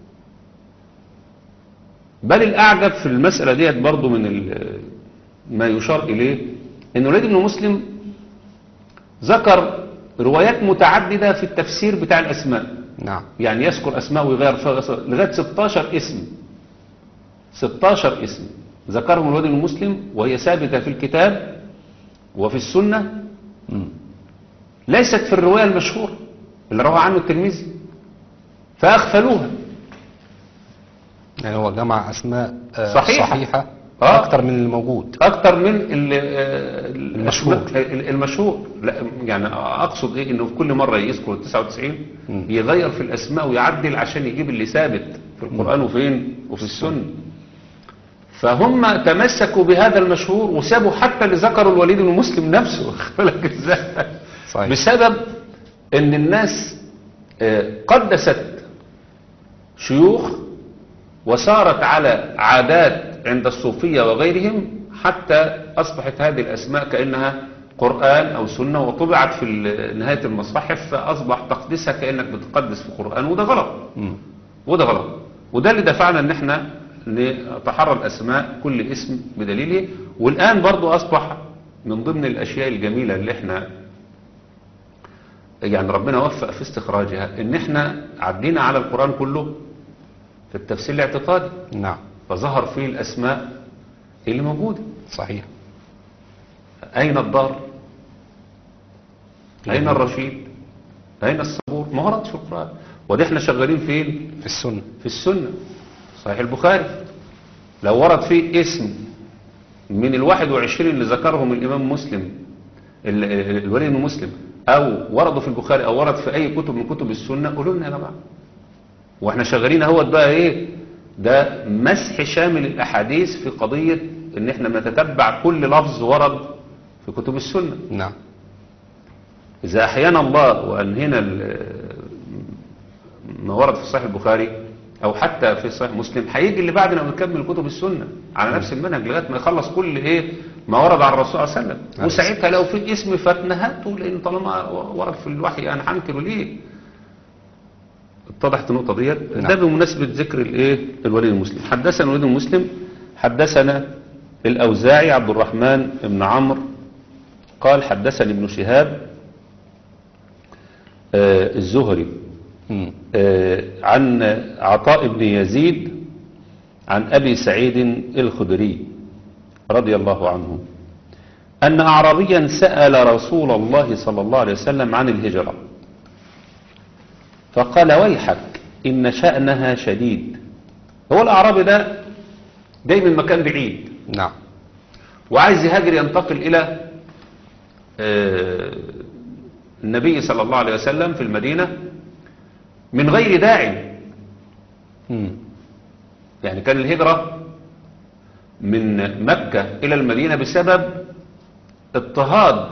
بل الأعجب في المسألة ديت برضو من ال- ما يشار إليه ان وليد بن مسلم ذكر روايات متعددة في التفسير بتاع الأسماء نعم يعني يذكر أسماء ويغير فيها أسماء لغاية 16 اسم 16 اسم ذكرهم الوادي المسلم وهي ثابتة في الكتاب وفي السنة مم. ليست في الرواية المشهورة اللي روى عنه الترمذي فأغفلوها يعني هو جمع أسماء آه، صحيحة. صحيحة آه. أكتر من الموجود أكتر من ال- آه، المشهور. الأسماء- ال- المشهور لا يعني أقصد إيه إنه في كل مرة يذكر ال 99 مم. يغير في الأسماء ويعدل عشان يجيب اللي ثابت في القرآن وفين وفي السنة فهم تمسكوا بهذا المشهور وسابوا حتى اللي ذكروا الوليد بن مسلم نفسه بالك ازاي صحيح. بسبب ان الناس آه، قدست شيوخ وسارت على عادات عند الصوفية وغيرهم حتى أصبحت هذه الأسماء كأنها قرآن أو سنة وطبعت في ال- نهاية المصاحف فأصبح تقديسها كأنك بتقدس في القرآن وده غلط مم. وده غلط وده اللي دفعنا ان احنا نتحرى الاسماء كل اسم بدليله والان برضو اصبح من ضمن الاشياء الجميلة اللي احنا يعني ربنا وفق في استخراجها ان احنا عدينا على القرآن كله في التفسير الاعتقادي نعم فظهر فيه الاسماء اللي موجودة صحيح اين الدار اين الرشيد اين الصبور ما وردش في القرآن وده احنا شغالين فين في السنة في السنة صحيح البخاري لو ورد فيه اسم من الواحد وعشرين اللي ذكرهم الإمام مسلم ال- ال- الولي بن مسلم أو وردوا في البخاري أو ورد في أي كتب من كتب السنة قولوا لنا يا جماعة واحنا شغالين اهوت بقى ايه ده مسح شامل الاحاديث في قضية ان احنا نتتبع كل لفظ ورد في كتب السنة نعم إذا أحيانا الله وأنهينا ال- ما ورد في صحيح البخاري أو حتى في صحيح مسلم هيجي اللي بعدنا ويكمل كتب السنة على نفس المنهج لغاية ما يخلص كل إيه ما ورد عن الرسول صلى الله عليه وسلم عليه وساعتها لو في اسم فاتنهته لأن طالما ورد في الوحي أنا هنكره ليه اتضحت النقطة ديت نعم. ده بمناسبة ذكر الإيه الوليد المسلم حدثنا الوليد المسلم حدثنا الأوزاعي عبد الرحمن بن عمرو قال حدثني ابن شهاب آه، الزهري مم. آه، عن عطاء بن يزيد عن أبي سعيد الخدري رضي الله عنه أن أعرابيا سأل رسول الله صلى الله عليه وسلم عن الهجرة فقال ويحك إن شأنها شديد هو الأعرابي ده جاي من مكان بعيد نعم وعايز يهاجر ينتقل إلى آه، النبي صلى الله عليه وسلم في المدينة من غير داعي مم. يعني كان الهجرة من مكة إلى المدينة بسبب اضطهاد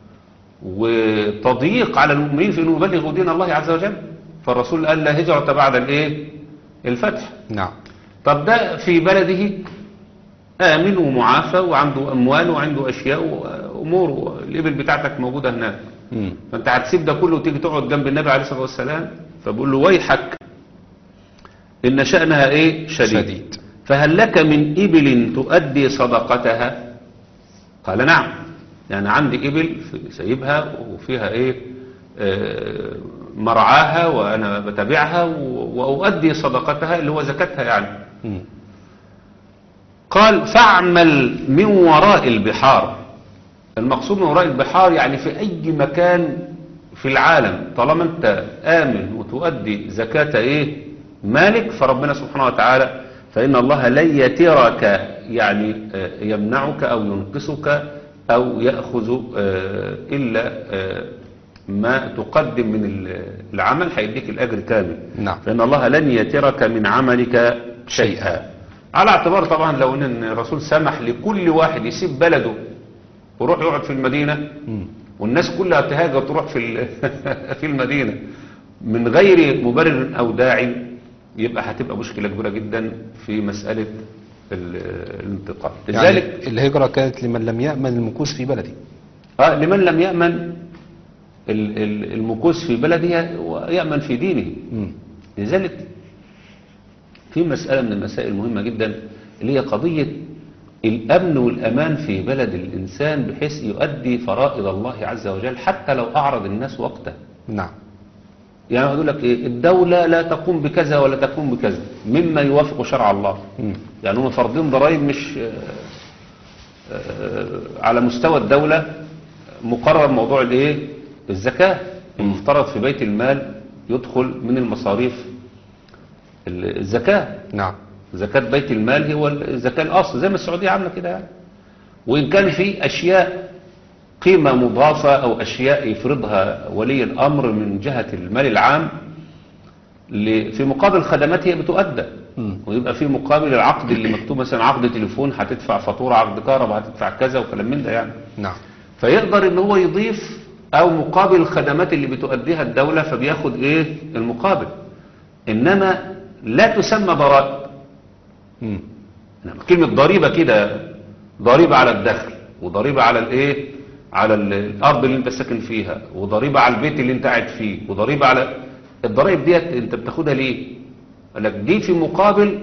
وتضييق على المؤمنين في أنه يبلغوا دين الله عز وجل فالرسول قال لا هجرة بعد الايه الفتح نعم طب ده في بلده آمن ومعافى وعنده أموال وعنده أشياء وأمور الإبل بتاعتك موجودة هناك مم. فأنت هتسيب ده كله وتيجي تقعد جنب النبي عليه الصلاة والسلام فبقول له ويحك إن شأنها إيه شديد, شديد. فهل لك من إبل تؤدي صدقتها قال نعم يعني عندي إبل في- سايبها وفيها إيه آه، مرعاها وأنا بتابعها و- وأؤدي صدقتها اللي هو زكاتها يعني مم. قال فاعمل من وراء البحار المقصود من وراء البحار يعني في أي مكان في العالم طالما أنت آمن وتؤدي زكاة إيه مالك فربنا سبحانه وتعالى فإن الله لن يترك يعني آه، يمنعك أو ينقصك أو يأخذ آه، إلا آه، ما تقدم من ال- العمل هيديك الأجر كامل نعم. فإن الله لن يترك من عملك شيئا على اعتبار طبعا لو ان الرسول سمح لكل واحد يسيب بلده ويروح يقعد في المدينة مم. والناس كلها تهاجر تروح في ال- في المدينة من غير مبرر او داعي يبقى هتبقى مشكلة كبيرة جدا في مسألة ال- الانتقال يعني لذلك الهجرة كانت لمن لم يأمن المكوس في بلده آه لمن لم يأمن ال- ال- المكوس في بلده ويأمن في دينه مم. لذلك في مسألة من المسائل المهمة جدا اللي هي قضية الأمن والأمان في بلد الإنسان بحيث يؤدي فرائض الله عز وجل حتى لو أعرض الناس وقته نعم يعني أقول لك إيه الدولة لا تقوم بكذا ولا تقوم بكذا مما يوافق شرع الله مم. يعني هم فرضين ضرائب مش آه، آه، على مستوى الدولة مقرر موضوع الايه الزكاة المفترض في بيت المال يدخل من المصاريف ال- الزكاة نعم زكاة بيت المال هو الزكاة الأصل زي ما السعودية عاملة كده يعني وإن كان في أشياء قيمة مضافة أو أشياء يفرضها ولي الأمر من جهة المال العام ل- في مقابل خدمات هي بتؤدى مم. ويبقى في مقابل العقد اللي مكتوب مثلا عقد تليفون هتدفع فاتورة عقد كهرباء هتدفع كذا وكلام من ده يعني نعم فيقدر ان هو يضيف او مقابل الخدمات اللي بتؤديها الدولة فبياخد ايه المقابل انما لا تسمى ضرائب مم. إنما كلمة ضريبة كده ضريبة على الدخل وضريبة على الايه على ال- الارض اللي انت ساكن فيها وضريبة على البيت اللي انت قاعد فيه وضريبة على الضرائب ديت انت بتاخدها ليه قال لك دي في مقابل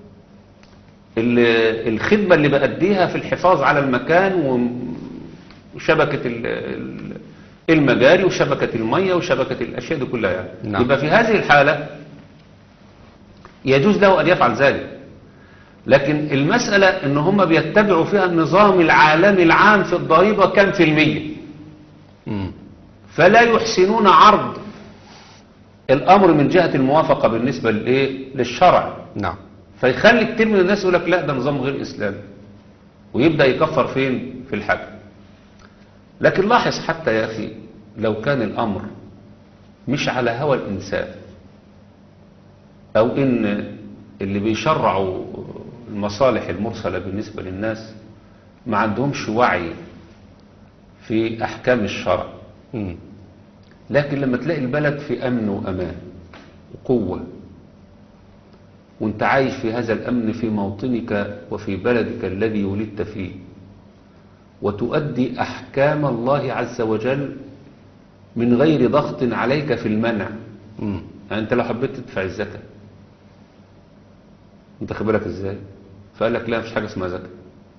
ال- الخدمة اللي بأديها في الحفاظ على المكان وشبكة ال- ال- المجاري وشبكة المية وشبكة الأشياء دي كلها يعني نعم. يبقى في هذه الحالة يجوز له أن يفعل ذلك لكن المسألة ان هم بيتبعوا فيها النظام العالمي العام في الضريبة كم في المية مم. فلا يحسنون عرض الأمر من جهة الموافقة بالنسبة لإيه؟ للشرع نعم فيخلي كتير من الناس يقول لك لا ده نظام غير إسلامي ويبدأ يكفر فين في الحج لكن لاحظ حتى يا أخي لو كان الأمر مش على هوى الإنسان أو إن اللي بيشرعوا المصالح المرسلة بالنسبة للناس ما عندهمش وعي في أحكام الشرع مم. لكن لما تلاقي البلد في أمن وأمان وقوة وانت عايش في هذا الأمن في موطنك وفي بلدك الذي ولدت فيه وتؤدي أحكام الله عز وجل من غير ضغط عليك في المنع مم. يعني انت لو حبيت تدفع الزكاة انت خبرك ازاي فقال لك لا مفيش حاجة اسمها زكاة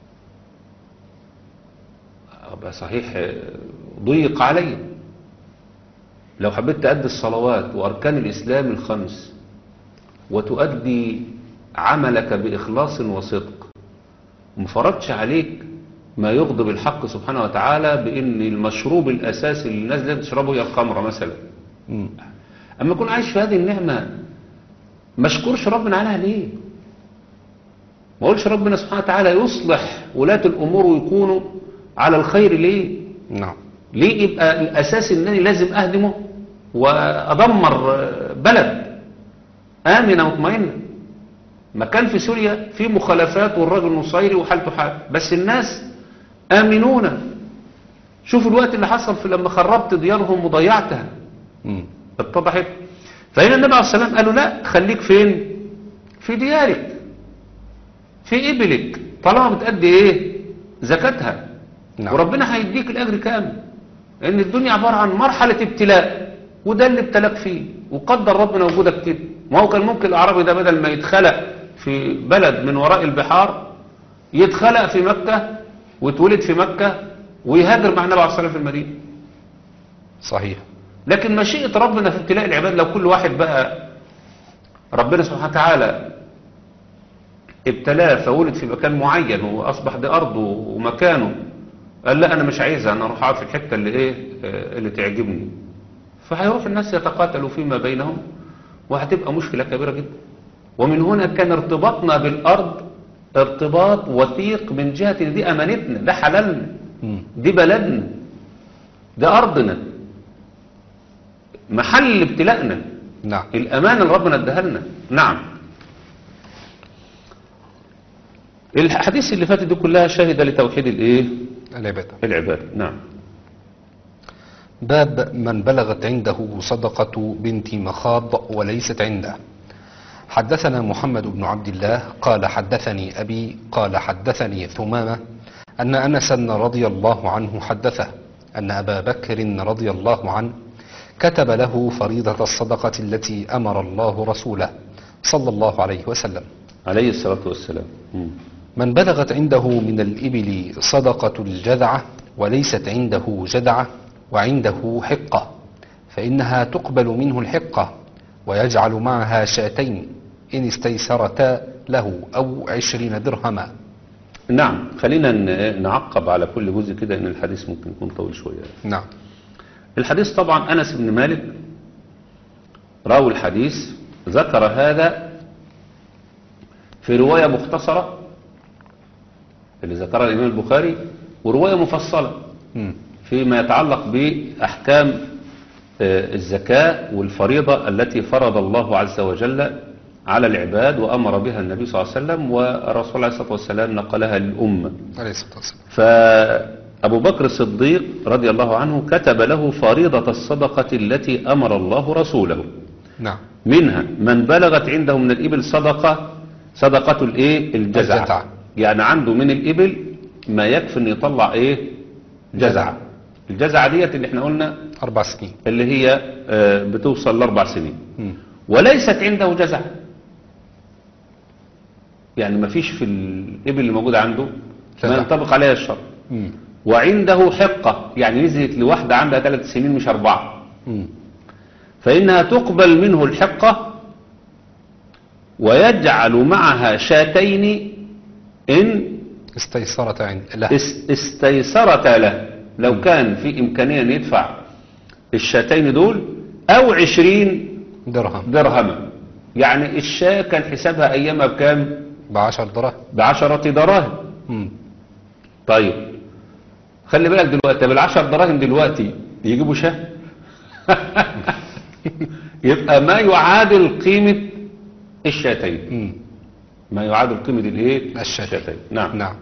أبقى صحيح آه، ضيق علي لو حبيت تأدي الصلوات وأركان الإسلام الخمس وتؤدي عملك بإخلاص وصدق ما فرضش عليك ما يغضب الحق سبحانه وتعالى بأن المشروب الأساسي اللي الناس لازم تشربه هي الخمرة مثلا مم. أما يكون عايش في هذه النعمة ما اشكرش ربنا عليها ليه ما قولش ربنا سبحانه وتعالى يصلح ولاة الأمور ويكونوا على الخير ليه نعم ليه يبقى الأساس أنني لازم أهدمه وأدمر بلد آمنة مطمئنة ما كان في سوريا في مخالفات والراجل نصيري وحالته حال بس الناس آمنون شوفوا الوقت اللي حصل في لما خربت ديارهم وضيعتها مم. اتضحت فهنا النبي عليه الصلاة والسلام قالوا لا خليك فين في ديارك في إبلك طالما بتأدي إيه زكاتها نعم. وربنا هيديك الأجر كامل لأن الدنيا عبارة عن مرحلة ابتلاء وده اللي ابتلاك فيه وقدر ربنا وجودك كده ما هو كان ممكن الأعرابي ده بدل ما يتخلق في بلد من وراء البحار يتخلق في مكة ويتولد في مكة ويهاجر مع النبي عليه الصلاة والسلام في المدينة صحيح لكن مشيئة ربنا في ابتلاء العباد لو كل واحد بقى ربنا سبحانه وتعالى ابتلاه فولد في مكان معين واصبح دي ارضه ومكانه قال لا انا مش عايزها انا اروح اقعد في الحته اللي ايه آه، اللي تعجبني فهيروح الناس يتقاتلوا فيما بينهم وهتبقى مشكله كبيره جدا ومن هنا كان ارتباطنا بالارض ارتباط وثيق من جهه ان دي امانتنا ده حلالنا مم. دي بلدنا ده ارضنا محل ابتلائنا نعم الأمانة اللي ربنا اداها لنا نعم الحديث اللي فاتت دي كلها شاهدة لتوحيد الايه العبادة العبادة نعم باب من بلغت عنده صدقة بنت مخاض وليست عنده حدثنا محمد بن عبد الله قال حدثني أبي قال حدثني ثمامة أن أنسا رضي الله عنه حدثه أن أبا بكر رضي الله عنه كتب له فريضة الصدقة التي أمر الله رسوله صلى الله عليه وسلم عليه الصلاة والسلام مم. من بلغت عنده من الإبل صدقة الجذعة وليست عنده جذعة وعنده حقة فإنها تقبل منه الحقة ويجعل معها شاتين إن استيسرتا له أو عشرين درهما نعم خلينا ن- نعقب على كل جزء كده ان الحديث ممكن يكون طويل شوية نعم الحديث طبعا أنس بن مالك راوي الحديث ذكر هذا في رواية مختصرة اللي ذكرها الإمام البخاري ورواية مفصلة مم. فيما يتعلق بأحكام آه، الزكاة والفريضة التي فرض الله عز وجل على العباد وأمر بها النبي صلى الله عليه وسلم والرسول عليه الصلاة والسلام نقلها للأمة عليه الصلاة والسلام فأبو بكر الصديق رضي الله عنه كتب له فريضة الصدقة التي أمر الله رسوله نعم منها من بلغت عنده من الإبل صدقة صدقة الإيه الجزع الجزع. يعني عنده من الإبل ما يكفي أن يطلع إيه جزع الجزع ديت اللي احنا قلنا أربع سنين اللي هي آه، بتوصل لأربع سنين مم. وليست عنده جزع يعني ما فيش في الإبل اللي موجودة عنده ما جزع. ينطبق عليها الشرط مم. وعنده حقة يعني نزلت لواحدة عندها ثلاث سنين مش أربعة مم. فإنها تقبل منه الحقة ويجعل معها شاتين إن استيسرت عند له اس- استيسرتا له لو كان في إمكانية أن يدفع الشاتين دول أو عشرين درهم درهما يعني الشاة كان حسابها أيامها بكام بعشر دراهم بعشرة دراهم مم. طيب خلي بالك دلوقتي بالعشر دراهم دلوقتي يجيبوا شاه يبقى ما يعادل قيمة الشاتين مم. ما يعادل قيمة الايه الشاتين نعم نعم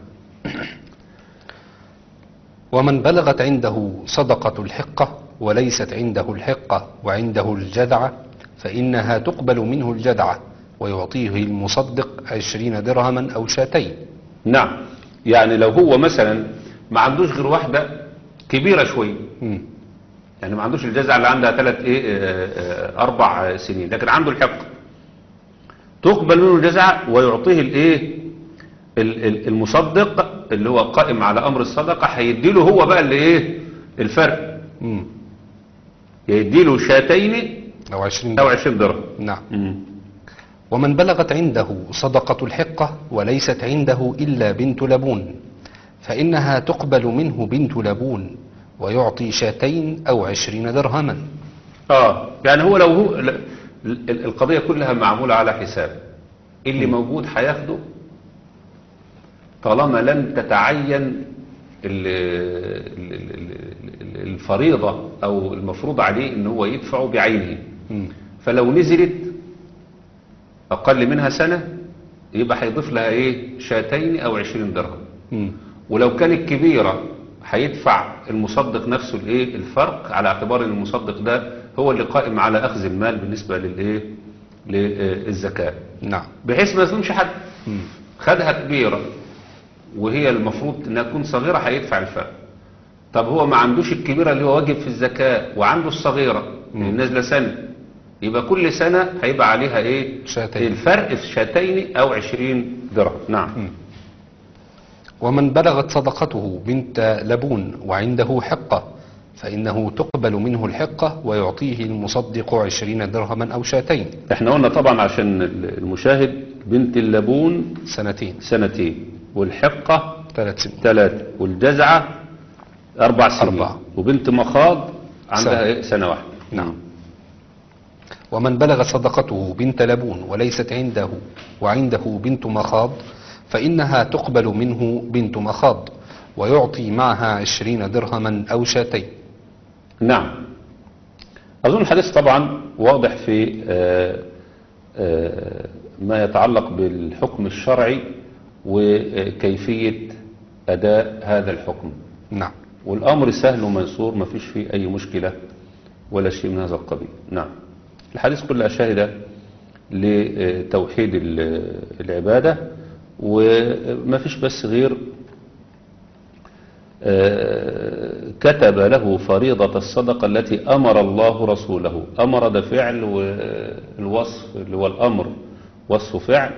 ومن بلغت عنده صدقة الحقة وليست عنده الحقة وعنده الجدعة فإنها تقبل منه الجدعة ويعطيه المصدق عشرين درهما أو شاتين نعم يعني لو هو مثلا ما عندوش غير واحدة كبيرة شوية مم. يعني ما عندوش الجزعة اللي عندها ثلاث ايه آه، آه، اربع سنين لكن عنده الحق تقبل منه الجزعة ويعطيه الايه ال- ال- المصدق اللي هو قائم على امر الصدقة هيديله هو بقى اللي ايه الفرق مم. يديله شاتين أو عشرين او درهم. عشرين درهم نعم مم. ومن بلغت عنده صدقة الحقة وليست عنده إلا بنت لبون فإنها تقبل منه بنت لبون ويعطي شاتين أو عشرين درهما اه يعني هو لو هو ل- ال- القضية كلها معمولة على حساب اللي موجود هياخده طالما لم تتعين ال- ال- ال- ال- الفريضة او المفروض عليه ان هو يدفعه بعينه مم. فلو نزلت اقل منها سنة يبقى هيضيف لها ايه شاتين او عشرين درهم مم. ولو كانت كبيرة هيدفع المصدق نفسه الايه الفرق على اعتبار ان المصدق ده هو اللي قائم على اخذ المال بالنسبة للايه للزكاة نعم بحيث ما يظلمش حد مم. خدها كبيرة وهي المفروض انها تكون صغيرة هيدفع الفرق طب هو ما عندوش الكبيرة اللي هو واجب في الزكاة وعنده الصغيرة اللي نازلة سنة يبقى كل سنة هيبقى عليها ايه شاتين. الفرق في شاتين او عشرين درهم نعم ومن بلغت صدقته بنت لبون وعنده حقة فإنه تقبل منه الحقة ويعطيه المصدق عشرين درهما أو شاتين احنا قلنا طبعا عشان المشاهد بنت اللبون سنتين سنتين والحقة ثلاث سنين ثلاثة والجزعة أربع سنين أربعة. وبنت مخاض عندها سنة. إيه؟ سنة واحدة نعم ومن بلغ صدقته بنت لبون وليست عنده وعنده بنت مخاض فإنها تقبل منه بنت مخاض ويعطي معها عشرين درهما أو شاتين نعم أظن الحديث طبعا واضح في آه، آه، ما يتعلق بالحكم الشرعي وكيفية أداء هذا الحكم نعم والأمر سهل وميسور ما فيش فيه أي مشكلة ولا شيء من هذا القبيل نعم الحديث كلها شاهدة لتوحيد ال- العبادة وما فيش بس غير آه، كتب له فريضة الصدقة التي أمر الله رسوله أمر ده فعل والوصف اللي هو الأمر وصف فعل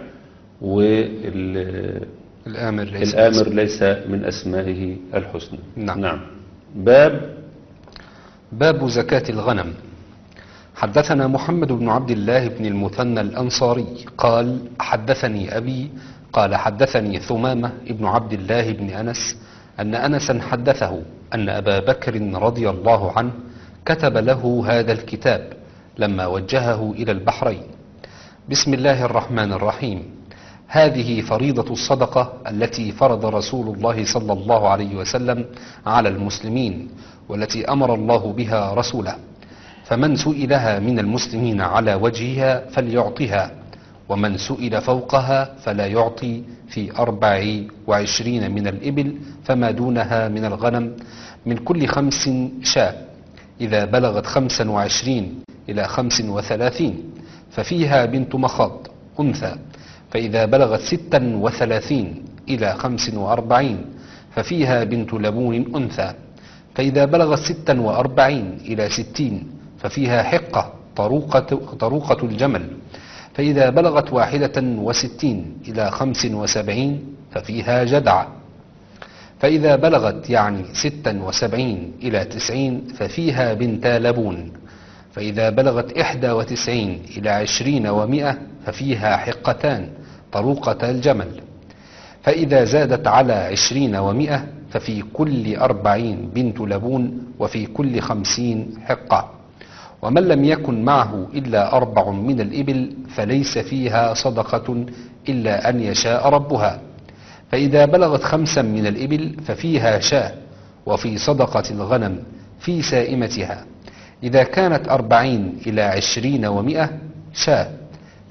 والآمر الآمر ليس ليس من أسمائه الحسنى نعم. نعم باب باب زكاة الغنم حدثنا محمد بن عبد الله بن المثنى الأنصاري قال حدثني أبي قال حدثني ثمامة بن عبد الله بن أنس أن أنسا حدثه أن أبا بكر رضي الله عنه كتب له هذا الكتاب لما وجهه إلى البحرين بسم الله الرحمن الرحيم هذه فريضة الصدقة التي فرض رسول الله صلى الله عليه وسلم على المسلمين والتي أمر الله بها رسوله فمن سئلها من المسلمين على وجهها فليعطها ومن سئل فوقها فلا يعطي في أربع وعشرين من الإبل فما دونها من الغنم من كل خمس شاء إذا بلغت خمسا وعشرين إلى خمس وثلاثين ففيها بنت مخاض أنثى فإذا بلغت ستا وثلاثين إلى خمس وأربعين ففيها بنت لبون أنثى فإذا بلغت ستا وأربعين إلى ستين ففيها حقة طروقة, طروقة الجمل فإذا بلغت واحدة وستين إلى خمس وسبعين ففيها جدعة فإذا بلغت يعني ستا وسبعين إلى تسعين ففيها بنتا لبون فإذا بلغت إحدى وتسعين إلى عشرين ومائة ففيها حقتان طروقة الجمل فإذا زادت على عشرين ومائة ففي كل أربعين بنت لبون وفي كل خمسين حقة ومن لم يكن معه إلا أربع من الإبل فليس فيها صدقة إلا أن يشاء ربها فإذا بلغت خمسا من الإبل ففيها شاة وفي صدقة الغنم في سائمتها إذا كانت أربعين إلى عشرين ومائة شاة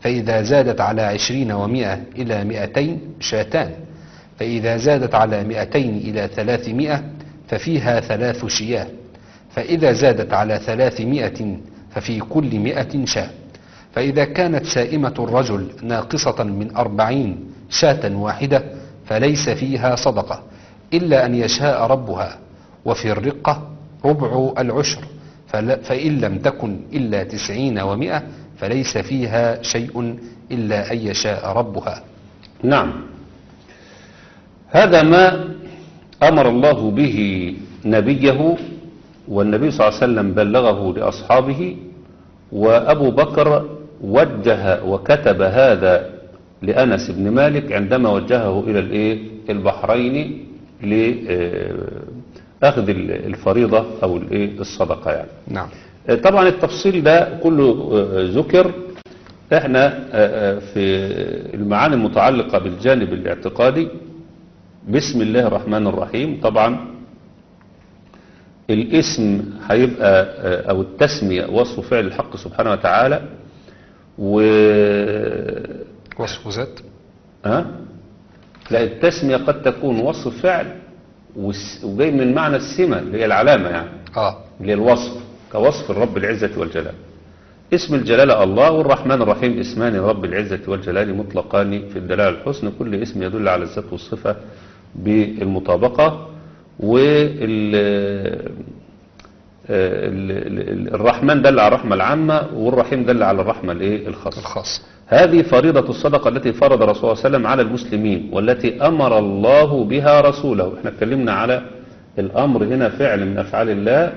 فإذا زادت على عشرين ومائة إلى مئتين شاتان فإذا زادت على مئتين إلى ثلاثمائة ففيها ثلاث شياه فإذا زادت على ثلاثمائة ففي كل مئة شاة فإذا كانت سائمة الرجل ناقصة من أربعين شاة واحدة فليس فيها صدقة إلا أن يشاء ربها وفي الرقة ربع العشر فل- فإن لم تكن إلا تسعين ومائة فليس فيها شيء إلا أن يشاء ربها نعم هذا ما أمر الله به نبيه والنبي صلى الله عليه وسلم بلغه لأصحابه وأبو بكر وجه وكتب هذا لأنس بن مالك عندما وجهه إلى الإيه؟ البحرين لأخذ الفريضة أو الإيه؟ الصدقة يعني نعم طبعا التفصيل ده كله آه، ذكر احنا آه، آه، في المعاني المتعلقة بالجانب الاعتقادي بسم الله الرحمن الرحيم طبعا الاسم هيبقى آه، او التسمية وصف فعل الحق سبحانه وتعالى و وصف ذات ها لا التسمية قد تكون وصف فعل والس- وجاي من معنى السمة اللي هي العلامة يعني آه اللي هي الوصف كوصف الرب العزة والجلال اسم الجلالة الله والرحمن الرحيم اسمان رب العزة والجلال مطلقان في الدلالة الحسن كل اسم يدل على الذات والصفة بالمطابقة وال الرحمن دل على الرحمة العامة والرحيم دل على الرحمة الايه الخاصة الخاص هذه فريضة الصدقة التي فرض رسول الله صلى الله عليه وسلم على المسلمين والتي أمر الله بها رسوله احنا اتكلمنا على الأمر هنا فعل من أفعال الله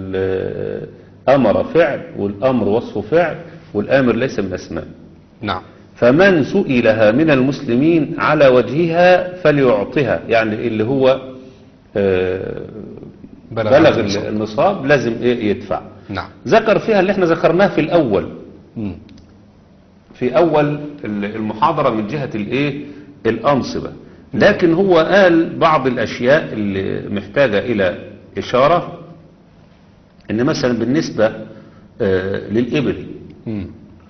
والأمر فعل والأمر وصف فعل والآمر ليس من أسماء نعم فمن سئلها من المسلمين على وجهها فليعطها يعني اللي هو آه، بلغ بلغ النصاب. النصاب لازم إيه يدفع نعم ذكر فيها اللي احنا ذكرناه في الأول مم. في أول المحاضرة من جهة الإيه الأنصبة لكن هو قال بعض الأشياء اللي محتاجة إلى إشارة إن مثلا بالنسبة آه، للإبل مم.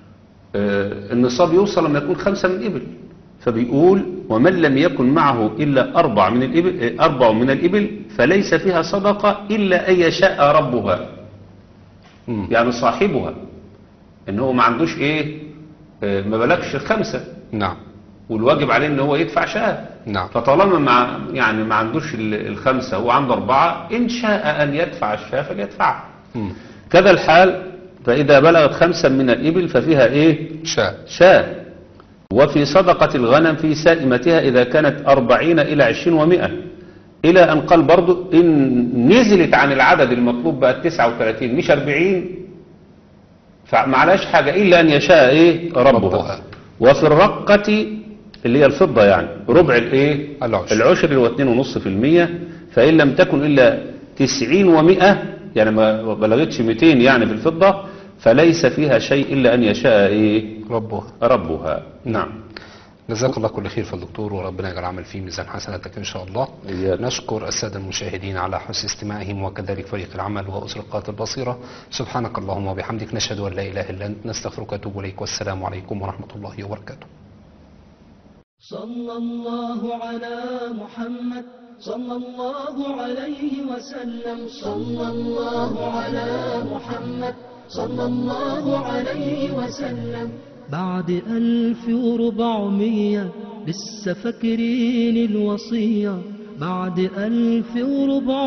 آه، النصاب يوصل لما يكون خمسة من الإبل فبيقول ومن لم يكن معه إلا أربع من الإبل آه، أربع من الإبل فليس فيها صدقة إلا أن يشاء ربها مم. يعني صاحبها إن هو ما عندوش إيه آه، ما بلغش خمسة نعم والواجب عليه ان هو يدفع شاة نعم فطالما مع يعني ما عندوش ال- الخمسة هو عنده أربعة إن شاء أن يدفع الشاة فليدفعها مم. كذا الحال فإذا بلغت خمسا من الإبل ففيها إيه شاء شاة وفي صدقة الغنم في سائمتها إذا كانت أربعين إلى عشرين ومائة إلى أن قال برضو إن نزلت عن العدد المطلوب بقى 39 مش 40 فمعلاش حاجة إلا أن يشاء إيه ربها ربها. وفي الرقة اللي هي الفضة يعني ربع الإيه العشر. العشر اللي هو 2.5% فإن لم تكن إلا 90 ومئة يعني ما بلغتش 200 يعني في الفضة فليس فيها شيء إلا أن يشاء إيه ربها ربها نعم جزاك الله كل خير في الدكتور وربنا يجعل عمل فيه ميزان حسناتك ان شاء الله إياك. نشكر الساده المشاهدين على حسن استماعهم وكذلك فريق العمل واسرقات البصيره سبحانك اللهم وبحمدك نشهد ان لا اله الا انت نستغفرك ونتوب اليك والسلام عليكم ورحمه الله وبركاته صلى الله على محمد صلى الله عليه وسلم صلى الله على محمد صلى الله عليه وسلم بعد ألف وربعمية لسه فاكرين الوصية بعد ألف وربعمية